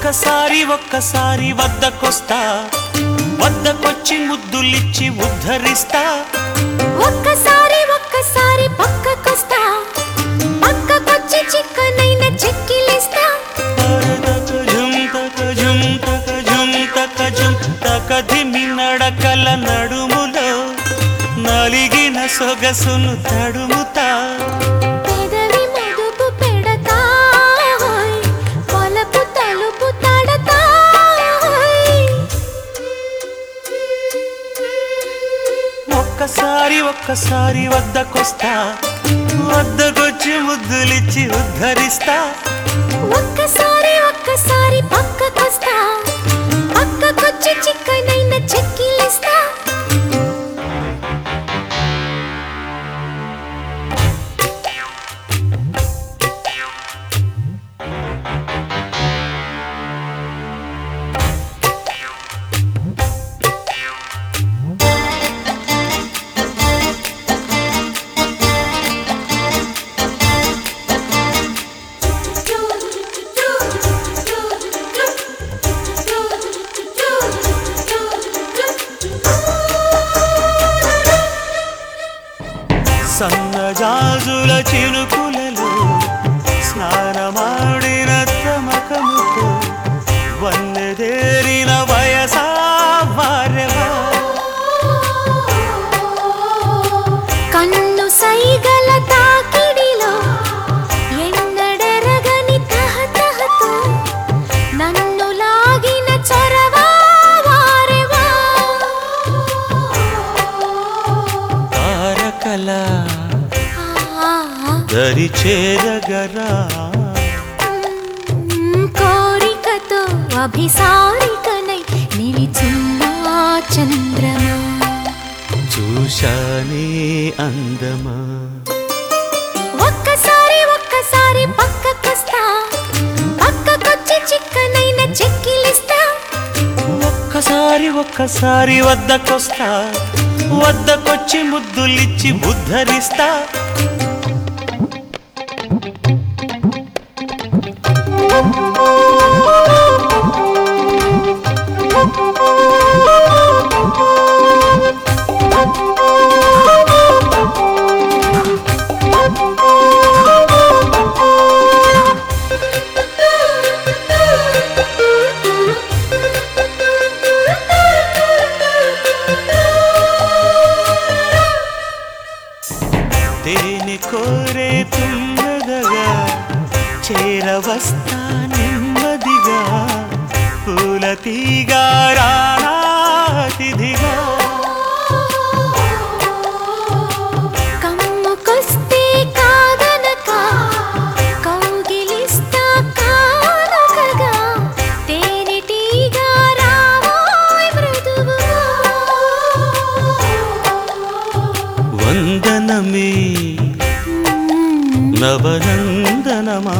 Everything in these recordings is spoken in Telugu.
ఒక్కసారి ఒక్కసారి వద్దకొస్తా వద్దకొచ్చి ముద్దులిచ్చి ఉద్ధరిస్తా ఒక్కసారి ఒక్కసారి పక్కకొస్తా పక్కకొచ్చి చిక్కనైన చెక్కిలిస్తా జుం తక జుం తక జుం తక జుం తక ధిమి నడకల నడుములో నలిగిన సొగసును తడుముతా పెదవి మదుపు పెడతా హోయ్, వలపు తలుపు తడతా హోయ్. ఒక్కసారి ఒక్కసారి వద్దకొస్తా వద్దకొచ్చి ముద్దులిచ్చి ఉద్ధరిస్తా ఒక్కసారి ఒక్కసారి పక్కకొస్తా పక్కకొచ్చి చిక్కనైన చెక్కిలిస్తా సన్నజాజుల చినుకులలో స్నానమాడిన తమకముతో వన్నెదేరిన వయసా వారెవా కన్ను సైగల తాకిడిలో ఎన్నడెరగని తహతహతో నన్ను లాగిన చొరవా వారెవా తారకల ఆ, దరి చేరగరా మ్, కోరికతో అభిసారికనై నిలిచిన చంద్రమా చూశానే అందమా ఒక్కసారి ఒక్కసారి పక్కకొస్తా పక్కకొచ్చి చిక్కనైన చెక్కిలిస్తా ఒక్కసారి ఒక్కసారి వద్దకొస్తా వద్దకొచ్చి ముద్దులిచ్చి ఉద్ధరిస్తా తేనె కోరే తుమ్మదగా చేరవస్తా నెమ్మదిగా పూల తీగా రాతిథిగా కమ్ముకొస్తే కాదనక కౌగిలిస్తా కానకగా తేనెటీగా రావోయ్ మృదువుగా వందనమే నవనందనమా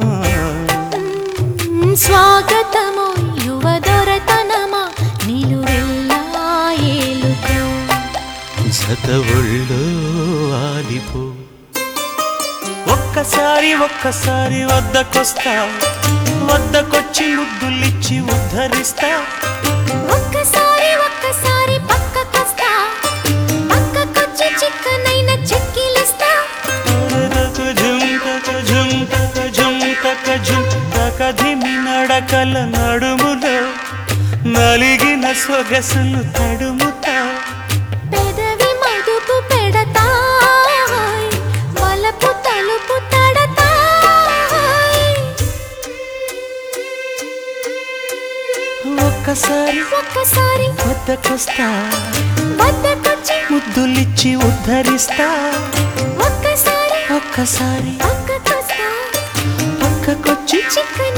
స్వాగతము యువదొరతనమా నిలువెల్లా ఏలుకో జత ఒళ్ళో ఆలిపో ఒక్కసారి ఒక్కసారి వద్దకొస్తా వద్దకొచ్చి ముద్దులిచ్చి ఉద్ధరిస్తా ఒక్కసారి ఒక్కసారి పక్కకొస్తా పక్కకొచ్చి చిక్కనైన చెక్కిలిస్తా జుంతక జుంతక జుంతక జుంతక ధిమి నడకల నడుములో నలిగిన సొగసును తడుముతా పెదవి మదుపు పెడతా వలపు తలుపు తడతా ఒక్కసారి ఒక్కసారి వద్దకొస్తా వద్దకొచ్చి ముద్దులిచ్చి ఉద్ధరిస్తా ఒక్కసారి ఒక్కసారి పక్కకొస్తా పక్కకొచ్చి చిక్కనైన